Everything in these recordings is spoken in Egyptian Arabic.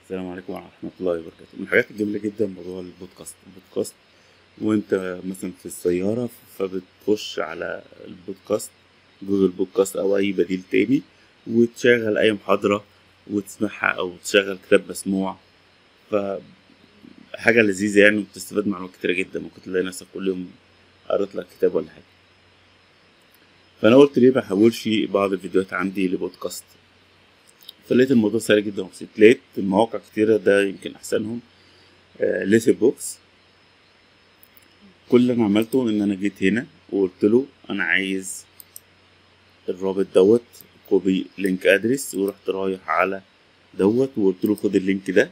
السلام عليكم ورحمة الله وبركاته من الحاجات الجميلة جدا موضوع البودكاست البودكاست وانت مثلا في السيارة فبتخش على البودكاست جوجل بودكاست او اي بديل تاني وتشغل اي محاضرة وتسمعها او تشغل كتاب مسموع ف حاجة لذيذة يعني وبتستفاد معلومات كتيرة جدا ممكن تلاقي نفسك كل يوم قريت لك كتاب ولا حاجة فانا قلت ليه بحولش بعض الفيديوهات عندي لبودكاست فلقيت الموضوع سهل جدا وبسيط لقيت مواقع كتيرة ده يمكن أحسنهم آه ليثر بوكس كل اللي أنا عملته إن أنا جيت هنا وقلت له أنا عايز الرابط دوت كوبي لينك أدرس ورحت رايح على دوت وقلت له خد اللينك ده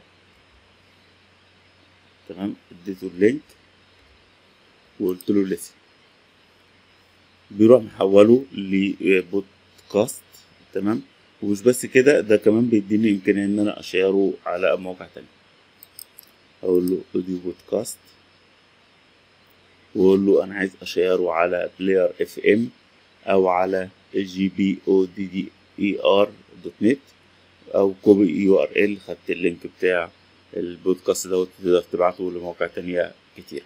تمام اديته اللينك وقلت له لسه بيروح محوله لبودكاست تمام ومش بس كده ده كمان بيديني امكانيه ان انا اشيره على مواقع تانية اقول له اوديو بودكاست واقول له انا عايز اشيره على بلاير اف ام او على جي بي او دي دي اي ار دوت نت او كوبي يو ار ال خدت اللينك بتاع البودكاست دوت تقدر تبعته لمواقع تانية كتير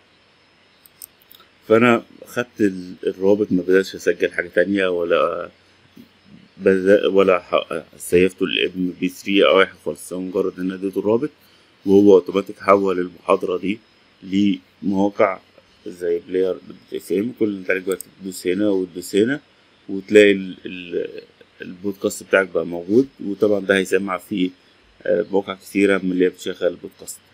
فانا خدت الرابط ما بدأتش اسجل حاجة تانية ولا بدأ ولا سيفته الام بي 3 او اي حاجه خالص مجرد ان اديته الرابط وهو اوتوماتيك حول المحاضره دي لمواقع زي بلاير اف ام كل اللي انت عليك بقى تدوس هنا وتدوس هنا وتلاقي ال ال البودكاست بتاعك بقى موجود وطبعا ده هيسمع في مواقع كتيرة من اللي بتشغل البودكاست